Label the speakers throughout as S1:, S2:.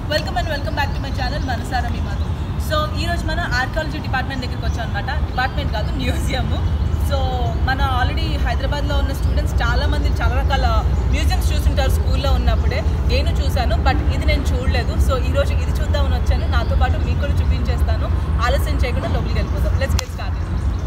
S1: welcome and welcome back to my channel మనసార మీ Madhu so ఈ రోజు మనం ఆర్కాలజీ డిపార్ట్మెంట్ దగ్గరికి వచ్చాం అనమాట డిపార్ట్మెంట్ కాదు మ్యూజియం సో మన ఆల్రెడీ హైదరాబాద్లో ఉన్న స్టూడెంట్స్ చాలా మంది చాలా రకాల మ్యూజియంస్ చూస్తుంటారు స్కూల్లో ఉన్నప్పుడే నేను చూశాను బట్ ఇది నేను చూడలేదు సో ఈ రోజు ఇది చూద్దామని వచ్చాను నాతో పాటు మీకు కూడా చూపించేస్తాను ఆలస్యం చేయకుండా లోపలికి వెళ్ళిపోదాం లెట్స్ గెట్ స్టార్ట్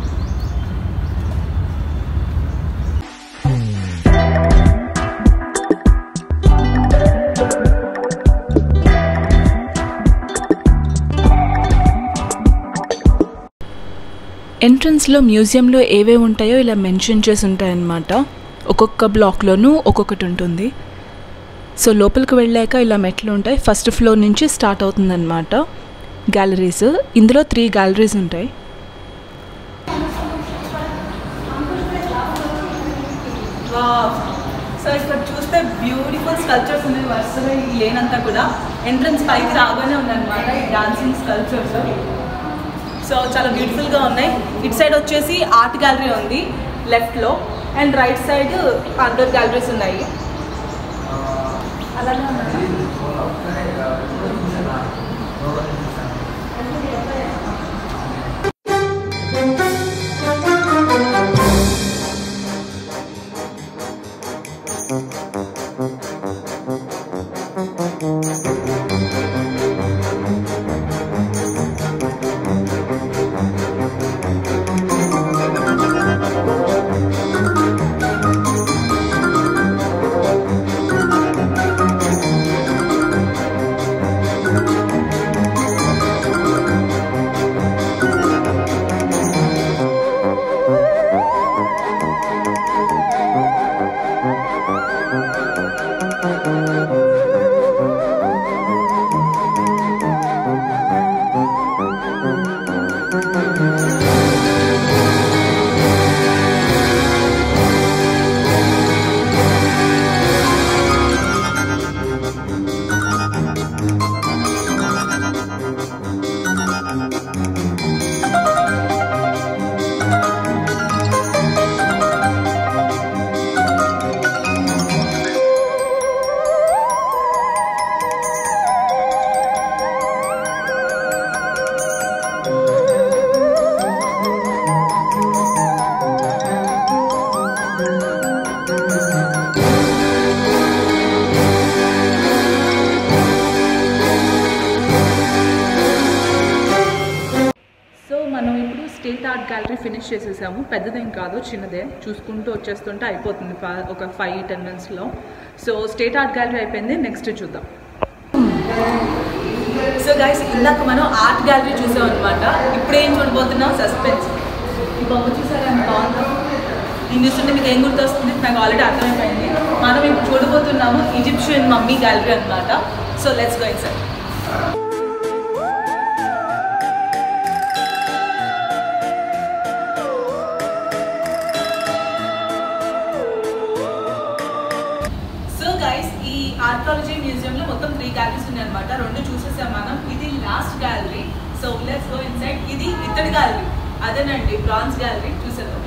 S1: ఎంట్రన్స్లో మ్యూజియంలో ఏవేవి ఉంటాయో ఇలా మెన్షన్ చేసి ఉంటాయన్నమాట ఒక్కొక్క బ్లాక్లోనూ ఒక్కొక్కటి ఉంటుంది సో లోపలికి వెళ్ళాక ఇలా మెట్లు ఉంటాయి ఫస్ట్ ఫ్లోర్ నుంచి స్టార్ట్ అవుతుందన్నమాట గ్యాలరీస్ ఇందులో త్రీ గ్యాలరీస్ ఉంటాయి సో ఇక్కడ చూస్తే బ్యూటిఫుల్ స్కల్చర్స్ ఉన్నాయి వరుసగా ఈ లేన్ అంతా కూడా ఎంట్రన్స్ పైకి రాగానే ఉందన్నమాట ఈ డాన్సింగ్ స్కల్చర్స్ సో చాలా బ్యూటిఫుల్గా ఉన్నాయి ఇటు సైడ్ వచ్చేసి ఆర్ట్ గ్యాలరీ ఉంది లెఫ్ట్లో and right side other galleries ఉన్నాయి అలాగే ఉన్నాయి సో మనం ఇప్పుడు స్టేట్ ఆర్ట్ గ్యాలరీ ఫినిష్ చేసేసాము పెద్దదేం కాదు చిన్నదే చూసుకుంటూ వచ్చేస్తుంటే అయిపోతుంది ఫా- ఒక ఫైవ్ టెన్ మినిట్స్లో సో స్టేట్ ఆర్ట్ గ్యాలరీ అయిపోయింది నెక్స్ట్ చూద్దాం సో గైస్ ఇందాక మనం ఆర్ట్ గ్యాలరీ చూసాం అనమాట ఇప్పుడు ఏం చూడబోతున్నాం సస్పెన్స్ ఈ బొమ్మ చూసారా ఎంత బాగుందో నేను చూస్తుంటే మీకు ఏం గుర్తొస్తుంది నాకు ఆల్రెడీ అర్థమైపోయింది మనం ఇప్పుడు చూడబోతున్నాము ఈజిప్షియన్ మమ్మీ గ్యాలరీ అనమాట so let's go sir so guys ఈ ఆర్కాలజీ మ్యూజియంలో మొత్తం త్రీ గ్యాలరీస్ ఉన్నాయి అనమాట రెండు చూసేసాం మనం ఇది last gallery so let's go inside ఇది ఇత్తడి గ్యాలరీ అదేనండి బ్రాంజ్ గ్యాలరీ చూసేద్దాం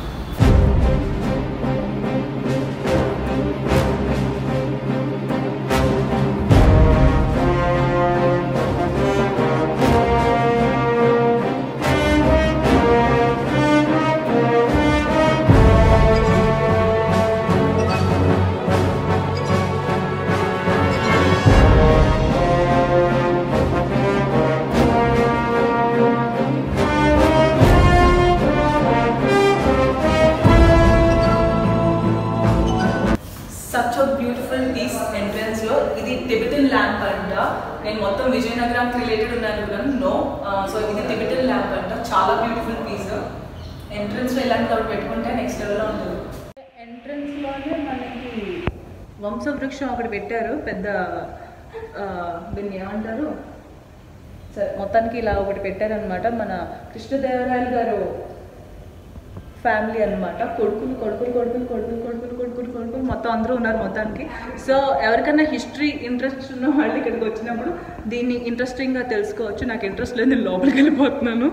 S1: సచ్ బ్యూటిఫుల్ పీస్ ఎంట్రన్స్ లో ఇది టిబెటన్ ల్యాంప్ అంట నేను మొత్తం విజయనగరం రిలేటెడ్ ఉన్నాను కూడా నో సో ఇది టిబెటన్ ల్యాంప్ అంట చాలా బ్యూటిఫుల్ పీస్ ఎంట్రన్స్ లో ఇలాంటి ఒకటి పెట్టుకుంటే నెక్స్ట్ లెవెల్ ఉంటుంది ఎంట్రన్స్ లోనే మనకి వంశవృక్షం ఒకటి పెట్టారు పెద్ద ఆ, దీన్ని ఏమంటారు సరే మొత్తానికి ఇలా ఒకటి పెట్టారనమాట మన కృష్ణదేవరాయలు గారు ఫ్యామిలీ అన్నమాట కొడుకులు కొడుకులు కొడుకులు కొడుకులు కొడుకులు కొడుకులు కొడుకులు మొత్తం అందరూ ఉన్నారు మొత్తానికి సో ఎవరికైనా హిస్టరీ ఇంట్రెస్ట్ ఉన్న వాళ్ళు ఇక్కడికి వచ్చినప్పుడు దీన్ని ఇంట్రెస్టింగ్గా తెలుసుకోవచ్చు నాకు ఇంట్రెస్ట్ లేదు నేను లోపలికి వెళ్ళిపోతున్నాను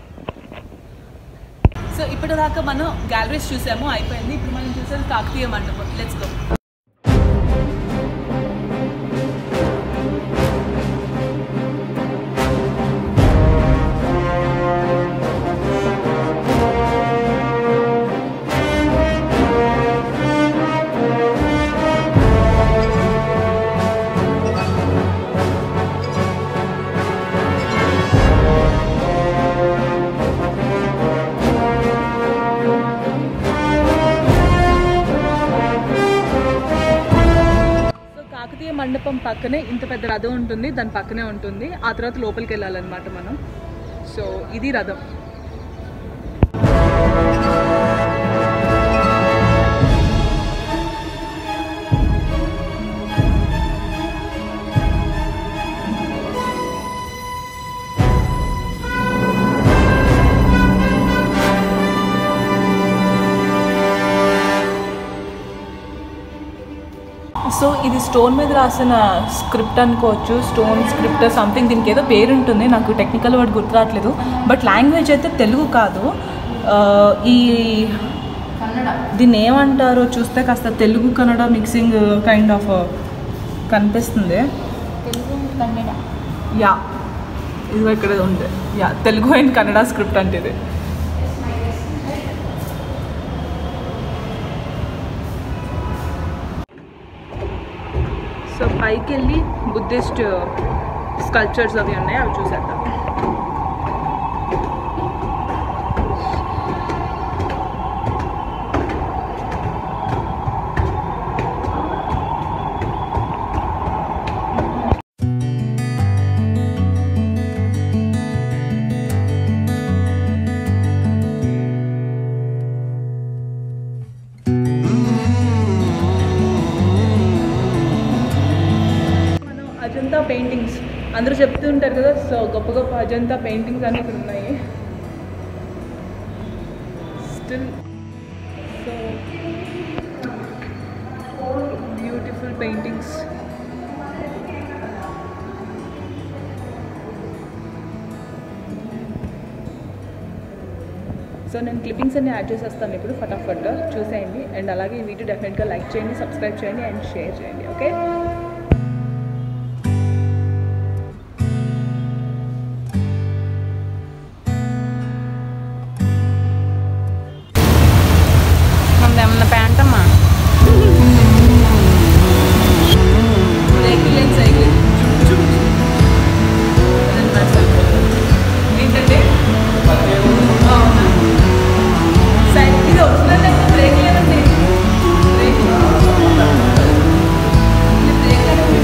S1: సో ఇప్పటిదాకా మనం గ్యాలరీస్ చూసాము అయిపోయింది ఇప్పుడు మనం చూసాం కాకతీయ మండపం లెట్స్ గో పక్కనే ఇంత పెద్ద రథం ఉంటుంది దాని పక్కనే ఉంటుంది ఆ తర్వాత లోపలికి వెళ్ళాలన్నమాట మనం సో ఇది రథం సో ఇది స్టోన్ మీద రాసిన స్క్రిప్ట్ అనుకోవచ్చు స్టోన్ స్క్రిప్ట్ సంథింగ్ దీనికి ఏదో పేరు ఉంటుంది నాకు టెక్నికల్ వర్డ్ గుర్తు రావట్లేదు బట్ లాంగ్వేజ్ అయితే తెలుగు కాదు ఆ, ఈ దీన్ని ఏమంటారో చూస్తే కాస్త Telugu Kannada mixing kind of కనిపిస్తుంది
S2: తెలుగు కన్నడ
S1: యా ఇది ఇక్కడ ఉంది yeah Telugu and Kannada script అంటే ఇది సో పైకి వెళ్ళి బుద్ధిస్ట్ స్కల్ప్చర్స్ అవి ఉన్నాయి అవి చూసేద్దాం మనం అజంతా పెయింటింగ్స్ అందరూ చెప్తూ ఉంటారు కదా సో గొప్ప గొప్ప అజంతా పెయింటింగ్స్ అన్ని ఇక్కడ ఉన్నాయి still so beautiful paintings so నేను క్లిప్పింగ్స్ అన్ని యాడ్ చేసేస్తాను ఇప్పుడు ఫటాఫట్ చూసేయండి అండ్ అలాగే ఈ వీడియో డెఫినెట్గా లైక్ చేయండి సబ్స్క్రైబ్ చేయండి అండ్ షేర్ చేయండి ఓకే
S2: మనది ఏమన్నా ప్యాంట్ అమ్మా
S1: సైకిల్ అండ్ సైకిల్ ఏంటంటే అవునా సైకిల్ ఇది ఒరిజినల్ అయితే బ్రేక్ లేదండి బ్రేక్ ఇది బ్రేక్ అనేది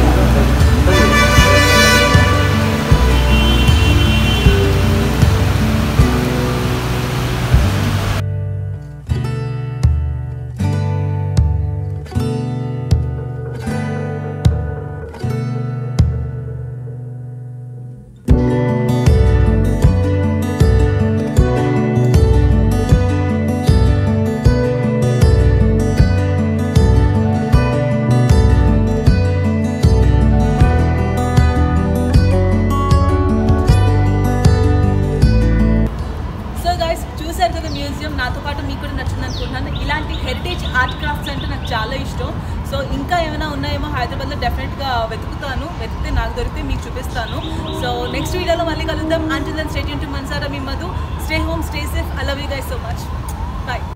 S1: సో గైస్ చూసారు కదా మ్యూజియం నాతో పాటు మీకు కూడా నచ్చింది అనుకుంటున్నాను ఇలాంటి హెరిటేజ్ ఆర్ట్ క్రాఫ్ట్స్ అంటే నాకు చాలా ఇష్టం సో ఇంకా ఏమైనా ఉన్నాయేమో హైదరాబాద్లో డెఫినెట్గా వెతుకుతాను వెతికితే నాకు దొరికితే మీకు చూపిస్తాను సో నెక్స్ట్ వీడియోలో మళ్ళీ కలుద్దాం అంటిల్ దెన్ స్టేట్ టు మన్సారా మీ Madhu stay home stay safe I love you guys so much bye